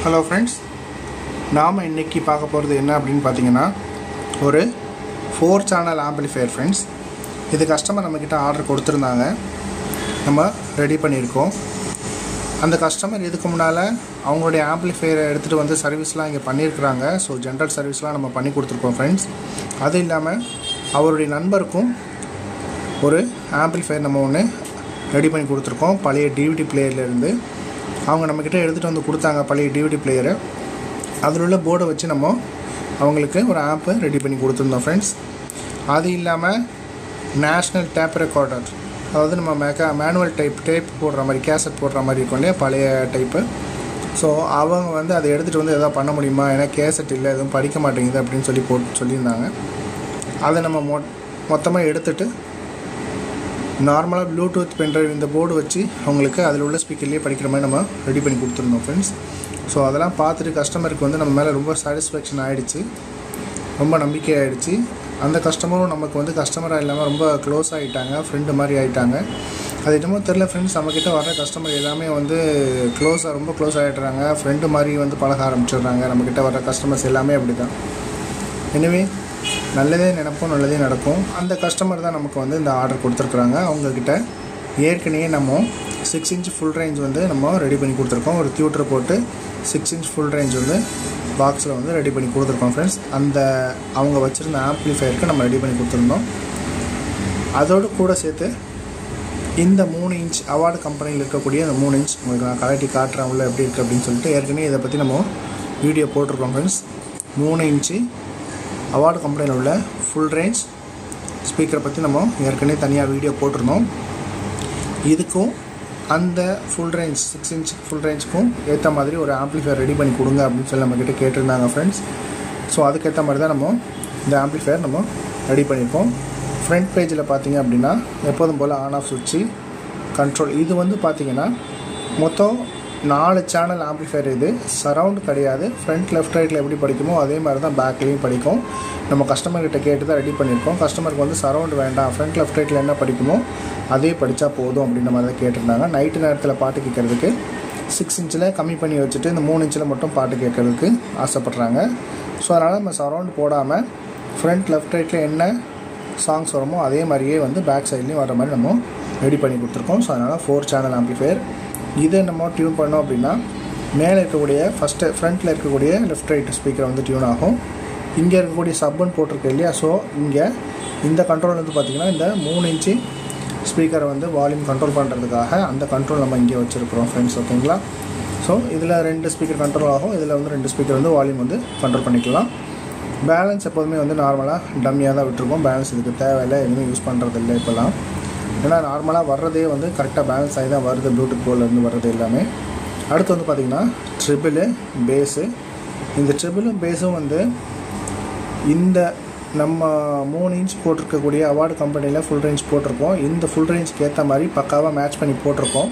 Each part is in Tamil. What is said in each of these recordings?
ஹலோ ஃப்ரெண்ட்ஸ் நாம் இன்னைக்கு பார்க்க போகிறது என்ன அப்படின்னு பார்த்தீங்கன்னா ஒரு ஃபோர் சேனல் ஆம்பிளிஃபையர் ஃப்ரெண்ட்ஸ் இது கஸ்டமர் நம்மக்கிட்ட ஆர்டர் கொடுத்துருந்தாங்க நம்ம ரெடி பண்ணியிருக்கோம் அந்த கஸ்டமர் இதுக்கு முன்னால் அவங்களுடைய ஆம்பிளிஃபையரை எடுத்துகிட்டு வந்து சர்வீஸ்லாம் இங்கே பண்ணியிருக்கிறாங்க ஸோ ஜென்ரல் சர்வீஸ்லாம் நம்ம பண்ணி கொடுத்துருக்கோம் ஃப்ரெண்ட்ஸ் அது இல்லாமல் அவருடைய நண்பருக்கும் ஒரு ஆம்பிளிஃபையர் நம்ம ஒன்று ரெடி பண்ணி கொடுத்துருக்கோம் பழைய டிவிடி பிளேயர்லேருந்து அவங்க நம்மக்கிட்ட எடுத்துகிட்டு வந்து கொடுத்தாங்க பழைய டிவிடி பிளேயரை அதில் உள்ள போர்டை வச்சு நம்ம அவங்களுக்கு ஒரு ஆப்பை ரெடி பண்ணி கொடுத்துருந்தோம் ஃப்ரெண்ட்ஸ் அது இல்லாமல் நேஷ்னல் டேப் ரெக்கார்டர் அதாவது நம்ம மெக்கா மேனுவல் டைப் டேப் போடுற மாதிரி கேசட் போடுற மாதிரி இருக்கும் இல்லையா பழைய டைப்பு ஸோ அவங்க வந்து அதை எடுத்துகிட்டு வந்து எதாவது பண்ண முடியுமா ஏன்னா கேசட் இல்லை எதுவும் படிக்க மாட்டேங்குது அப்படின்னு சொல்லி போட்டு சொல்லியிருந்தாங்க அதை நம்ம மொ மொத்தமாக எடுத்துகிட்டு நார்மலாக ப்ளூடூத் பென்ட்ரைவ் இந்த போர்டு வச்சு அவங்களுக்கு அதில் உள்ள ஸ்பீக்கர்லேயே படிக்கிற மாதிரி நம்ம ரெடி பண்ணி கொடுத்துருந்தோம் ஃப்ரெண்ட்ஸ் ஸோ அதெல்லாம் பார்த்துட்டு கஸ்டமருக்கு வந்து நம்ம மேலே ரொம்ப சாட்டிஸ்ஃபேக்ஷன் ஆகிடுச்சு ரொம்ப நம்பிக்கை ஆகிடுச்சு அந்த கஸ்டமரும் நமக்கு வந்து கஸ்டமராக இல்லாமல் ரொம்ப க்ளோஸ் ஆகிட்டாங்க ஃப்ரெண்டு மாதிரி ஆகிட்டாங்க அது என்னமோ தெரில ஃப்ரெண்ட்ஸ் நம்மக்கிட்ட வர கஸ்டமர் எல்லாமே வந்து க்ளோஸாக ரொம்ப க்ளோஸ் ஆகிடுறாங்க ஃப்ரெண்டு மாதிரி வந்து பழக ஆரம்பிச்சிடுறாங்க நம்மக்கிட்ட வர கஸ்டமர்ஸ் எல்லாமே அப்படி தான் எனவே நல்லதே நினைப்போம் நல்லதே நடக்கும் அந்த கஸ்டமர் தான் நமக்கு வந்து இந்த ஆர்டர் கொடுத்துருக்குறாங்க அவங்கக்கிட்ட ஏற்கனவே நம்ம சிக்ஸ் இன்ச் ஃபுல் ரேஞ்ச் வந்து நம்ம ரெடி பண்ணி கொடுத்துருக்கோம் ஒரு தியூட்டர் போட்டு சிக்ஸ் இன்ச் ஃபுல் ரேஞ்ச் வந்து பாக்ஸில் வந்து ரெடி பண்ணி கொடுத்துருக்கோம் ஃப்ரெண்ட்ஸ் அந்த அவங்க வச்சுருந்த ஆம்ப்ளிஃபையருக்கு நம்ம ரெடி பண்ணி கொடுத்துருந்தோம் அதோடு கூட சேர்த்து இந்த மூணு இன்ச் அவார்டு கம்பெனியில் இருக்கக்கூடிய அந்த மூணு இன்ச் உங்களுக்கு நான் கலட்டி காட்டுறேன் உள்ள எப்படி இருக்குது அப்படின்னு சொல்லிட்டு ஏற்கனவே இதை பற்றி நம்ம வீடியோ போட்டிருக்கோம் ஃப்ரெண்ட்ஸ் மூணு இன்ச்சு அவார்டு கம்பெனியில் உள்ள ஃபுல் ரேஞ்ச் ஸ்பீக்கரை பற்றி நம்ம ஏற்கனவே தனியாக வீடியோ போட்டிருந்தோம் இதுக்கும் அந்த full range six inch full ரேஞ்சுக்கும் ஏற்ற மாதிரி ஒரு ஆம்ப்ளிஃபையர் ரெடி பண்ணி கொடுங்க அப்படின்னு சொல்லி நம்மக்கிட்ட கேட்டிருந்தாங்க ஃப்ரெண்ட்ஸ் ஸோ அதுக்கேற்ற மாதிரி தான் நம்ம இந்த ஆம்ப்ளிஃபையர் நம்ம ரெடி பண்ணியிருக்கோம் ஃப்ரண்ட் பேஜில் பார்த்தீங்க அப்படின்னா எப்போதும் போல் ஆன் ஆஃப் சுவிட்சு கண்ட்ரோல் இது வந்து பார்த்தீங்கன்னா மொத்தம் நாலு சேனல் ஆம்ப்ளிஃபையர் இது சரவுண்ட் கிடையாது ஃப்ரண்ட் லெஃப்ட் ரைட்டில் எப்படி படிக்குமோ அதே மாதிரி தான் பேக்லேயும் படிக்கும் நம்ம கஸ்டமர்கிட்ட கேட்டு தான் ரெடி பண்ணியிருக்கோம் கஸ்டமருக்கு வந்து சரவுண்ட் வேண்டாம் ஃப்ரண்ட் லெஃப்ட் ரைட்டில் என்ன படிக்குமோ அதே படித்தா போதும் அப்படின்ற மாதிரி தான் கேட்டிருந்தாங்க நைட்டு நேரத்தில் பாட்டு கேட்குறதுக்கு சிக்ஸ் இன்ச்சில் கம்மி பண்ணி வச்சுட்டு இந்த மூணு இன்ச்சில் மட்டும் பாட்டு கேட்குறதுக்கு ஆசைப்பட்றாங்க ஸோ அதனால் நம்ம சரவுண்ட் போடாமல் ஃப்ரண்ட் லெஃப்ட் ரைட்டில் என்ன சாங்ஸ் வருமோ அதே மாதிரியே வந்து பேக் சைட்லேயும் வர மாதிரி நம்ம ரெடி பண்ணி கொடுத்துருக்கோம் ஸோ அதனால் ஃபோர் சேனல் ஆம்ப்ளிஃபையர் இதை நம்ம டியூன் பண்ணோம் அப்படின்னா மேலே இருக்கக்கூடிய ஃபஸ்ட்டு ஃப்ரண்ட்டில் இருக்கக்கூடிய லெஃப்ட் ரைட் ஸ்பீக்கர் வந்து டியூன் ஆகும் இங்கே இருக்கக்கூடிய சப்புன்னு போட்டிருக்கு இல்லையா ஸோ இங்கே இந்த கண்ட்ரோல் வந்து பார்த்திங்கன்னா இந்த மூணு இன்ச்சு ஸ்பீக்கரை வந்து வால்யூம் கண்ட்ரோல் பண்ணுறதுக்காக அந்த கண்ட்ரோல் நம்ம இங்கே வச்சுருக்குறோம் ஃப்ரெண்ட்ஸ் ஓகேங்களா ஸோ இதில் ரெண்டு ஸ்பீக்கர் கண்ட்ரோல் ஆகும் இதில் வந்து ரெண்டு ஸ்பீக்கர் வந்து வால்யூம் வந்து கண்ட்ரோல் பண்ணிக்கலாம் பேலன்ஸ் எப்போதுமே வந்து நார்மலாக டம்மியாக தான் விட்டுருக்கோம் பேலன்ஸ் இதுக்கு தேவையில்லை எதுவுமே யூஸ் பண்ணுறது இல்லை இப்போல்லாம் ஏன்னா நார்மலாக வர்றதே வந்து கரெக்டாக பேலன்ஸ் ஆகி தான் வருது ப்ளூடூத் போர்ட்லேருந்து வர்றது எல்லாமே அடுத்து வந்து பார்த்திங்கன்னா ட்ரிபிளு பேஸு இந்த ட்ரிபிளும் பேஸும் வந்து இந்த நம்ம மூணு இன்ச் போட்டிருக்கக்கூடிய அவார்டு கம்பெனியில் ஃபுல் ரேஞ்ச் போட்டிருக்கோம் இந்த ஃபுல் ரேஞ்சுக்கு ஏற்ற மாதிரி பக்காவாக மேட்ச் பண்ணி போட்டிருக்கோம்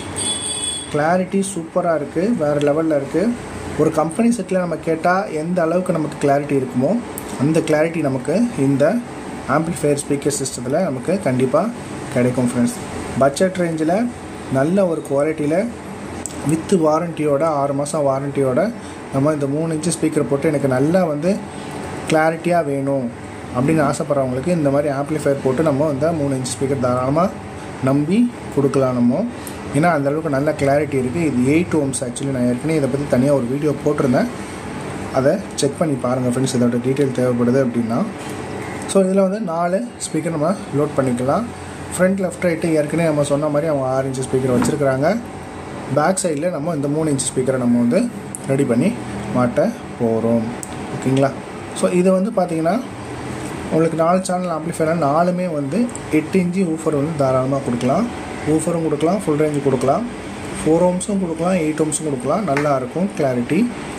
கிளாரிட்டி சூப்பராக இருக்குது வேறு லெவலில் இருக்குது ஒரு கம்பெனி செட்டில் நம்ம கேட்டால் எந்த அளவுக்கு நமக்கு கிளாரிட்டி இருக்குமோ அந்த கிளாரிட்டி நமக்கு இந்த ஆம்பிளிஃபையர் ஸ்பீக்கர் சிஸ்டத்தில் நமக்கு கண்டிப்பாக கிடைக்கும் ஃப்ரெண்ட்ஸ் பட்ஜெட் ரேஞ்சில் நல்ல ஒரு குவாலிட்டியில் வித்து வாரண்ட்டியோட ஆறு மாதம் வாரண்ட்டியோட நம்ம இந்த மூணு இன்ச்சு ஸ்பீக்கர் போட்டு எனக்கு நல்லா வந்து கிளாரிட்டியாக வேணும் அப்படின்னு ஆசைப்பட்றவங்களுக்கு இந்த மாதிரி ஆம்ப்ளிஃபையர் போட்டு நம்ம இந்த மூணு இன்ச் ஸ்பீக்கர் தாராளமாக நம்பி கொடுக்கலாம் நம்ம ஏன்னா அந்தளவுக்கு நல்ல கிளாரிட்டி இருக்குது இது எயிட் ஓம்ஸ் ஆக்சுவலி நான் ஏற்கனவே இதை பற்றி தனியாக ஒரு வீடியோ போட்டிருந்தேன் அதை செக் பண்ணி பாருங்கள் ஃப்ரெண்ட்ஸ் இதோட டீட்டெயில் தேவைப்படுது அப்படின்னா ஸோ இதில் வந்து நாலு ஸ்பீக்கர் நம்ம லோட் பண்ணிக்கலாம் ஃப்ரண்ட் லெஃப்ட் ரைட்டு ஏற்கனவே நம்ம சொன்ன மாதிரி அவங்க ஆறு இன்ச்சு ஸ்பீக்கர் வச்சுருக்குறாங்க பேக் சைடில் நம்ம இந்த மூணு இன்ச் ஸ்பீக்கரை நம்ம வந்து ரெடி பண்ணி மாட்ட போகிறோம் ஓகேங்களா ஸோ இது வந்து பார்த்திங்கன்னா உங்களுக்கு நாலு சேனல் ஆம்ப்ளிஃபையர் நாலுமே வந்து எட்டு இன்ச்சு ஊஃபர் வந்து தாராளமாக கொடுக்கலாம் ஊஃபரும் கொடுக்கலாம் ஃபுல் ரேஞ்சு கொடுக்கலாம் ஃபோர் ஓம்ஸும் கொடுக்கலாம் எயிட் ஓம்ஸும் கொடுக்கலாம் நல்லாயிருக்கும் கிளாரிட்டி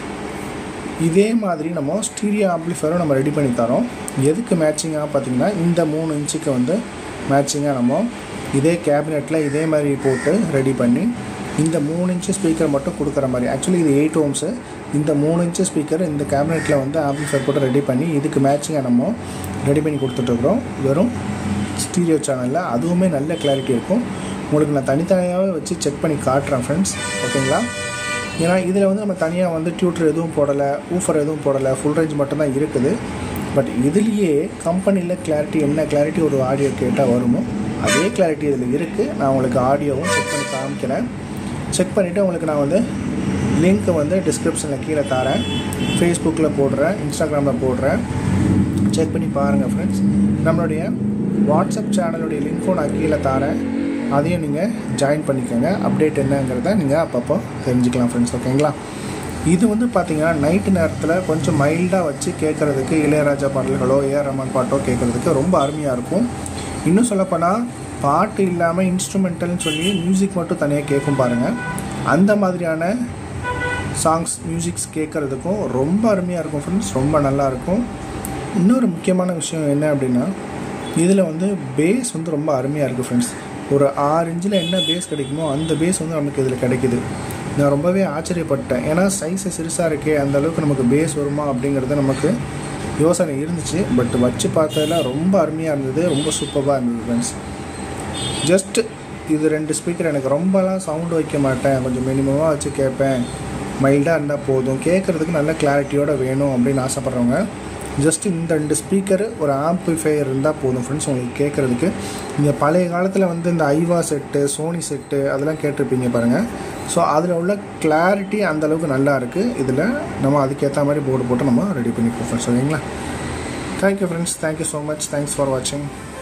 இதே மாதிரி நம்ம ஸ்டீரியோ ஆம்ப்ளிஃபையரும் நம்ம ரெடி பண்ணி தரோம் எதுக்கு மேட்சிங்காக பார்த்தீங்கன்னா இந்த மூணு இன்ச்சுக்கு வந்து மேட்சிங்காக நம்ம இதே கேபினெட்டில் இதே மாதிரி போட்டு ரெடி பண்ணி இந்த மூணு இன்ச்சு ஸ்பீக்கர் மட்டும் கொடுக்குற மாதிரி ஆக்சுவலி இது எயிட் ஓம்ஸு இந்த மூணு இன்ச்சு ஸ்பீக்கர் இந்த கேபினெட்டில் வந்து ஆம்ப்ளிஃபையர் போட்டு ரெடி பண்ணி இதுக்கு மேட்சிங்காக நம்ம ரெடி பண்ணி கொடுத்துட்ருக்குறோம் வெறும் ஸ்டீரியோ சேனலில் அதுவுமே நல்ல கிளாரிட்டி இருக்கும் உங்களுக்கு நான் தனித்தனியாகவே வச்சு செக் பண்ணி காட்டுறேன் ஃப்ரெண்ட்ஸ் ஓகேங்களா ஏன்னா இதில் வந்து நம்ம தனியாக வந்து டியூட்டர் எதுவும் போடலை ஊஃபர் எதுவும் போடலை ஃபுல் ரேஞ்ச் மட்டும்தான் இருக்குது பட் இதுலேயே கம்பெனியில் கிளாரிட்டி என்ன கிளாரிட்டி ஒரு ஆடியோ கேட்டால் வருமோ அதே கிளாரிட்டி இதில் இருக்குது நான் உங்களுக்கு ஆடியோவும் செக் பண்ணி காமிக்கிறேன் செக் பண்ணிவிட்டு உங்களுக்கு நான் வந்து லிங்க்கை வந்து டிஸ்கிரிப்ஷனில் கீழே தரேன் ஃபேஸ்புக்கில் போடுறேன் இன்ஸ்டாகிராமில் போடுறேன் செக் பண்ணி பாருங்கள் ஃப்ரெண்ட்ஸ் நம்மளுடைய வாட்ஸ்அப் சேனலுடைய லிங்க்கும் நான் கீழே தரேன் அதையும் நீங்கள் ஜாயின் பண்ணிக்கோங்க அப்டேட் என்னங்கிறத நீங்கள் அப்பப்போ தெரிஞ்சுக்கலாம் ஃப்ரெண்ட்ஸ் ஓகேங்களா இது வந்து பார்த்தீங்கன்னா நைட்டு நேரத்தில் கொஞ்சம் மைல்டாக வச்சு கேட்குறதுக்கு இளையராஜா பாடல்களோ ஏஆர் ரஹ்மான் பாட்டோ கேட்குறதுக்கு ரொம்ப அருமையாக இருக்கும் இன்னும் சொல்லப்போனால் பாட்டு இல்லாமல் இன்ஸ்ட்ருமெண்டல்னு சொல்லி மியூசிக் மட்டும் தனியாக கேட்கும் பாருங்கள் அந்த மாதிரியான சாங்ஸ் மியூசிக்ஸ் கேட்குறதுக்கும் ரொம்ப அருமையாக இருக்கும் ஃப்ரெண்ட்ஸ் ரொம்ப நல்லாயிருக்கும் இன்னொரு முக்கியமான விஷயம் என்ன அப்படின்னா இதில் வந்து பேஸ் வந்து ரொம்ப அருமையாக இருக்குது ஃப்ரெண்ட்ஸ் ஒரு ஆறு இன்ச்சில் என்ன பேஸ் கிடைக்குமோ அந்த பேஸ் வந்து நமக்கு இதில் கிடைக்குது நான் ரொம்பவே ஆச்சரியப்பட்டேன் ஏன்னா சைஸு சிறுசாக இருக்கே அந்த அளவுக்கு நமக்கு பேஸ் வருமா அப்படிங்கிறது நமக்கு யோசனை இருந்துச்சு பட் வச்சு பார்த்ததில் ரொம்ப அருமையாக இருந்தது ரொம்ப சூப்பராக இருந்தது ஃப்ரெண்ட்ஸ் ஜஸ்ட் இது ரெண்டு ஸ்பீக்கர் எனக்கு ரொம்பலாம் சவுண்டு வைக்க மாட்டேன் கொஞ்சம் மினிமமாக வச்சு கேட்பேன் மைல்டாக இருந்தால் போதும் கேட்குறதுக்கு நல்ல கிளாரிட்டியோடு வேணும் அப்படின்னு ஆசைப்பட்றவங்க ஜஸ்ட் இந்த ரெண்டு ஸ்பீக்கர் ஒரு ஆம்பிஃபையர் இருந்தால் போதும் ஃப்ரெண்ட்ஸ் உங்களுக்கு கேட்குறதுக்கு நீங்கள் பழைய காலத்தில் வந்து இந்த ஐவா செட்டு சோனி செட்டு அதெல்லாம் கேட்டிருப்பீங்க பாருங்கள் ஸோ அதில் உள்ள கிளாரிட்டி அந்தளவுக்கு நல்லா இருக்குது இதில் நம்ம அதுக்கேற்ற மாதிரி போர்டு போட்டு நம்ம ரெடி பண்ணிப்போம் ஃப்ரெண்ட்ஸ் ஓகேங்களா thank you friends thank you so much thanks for வாட்சிங்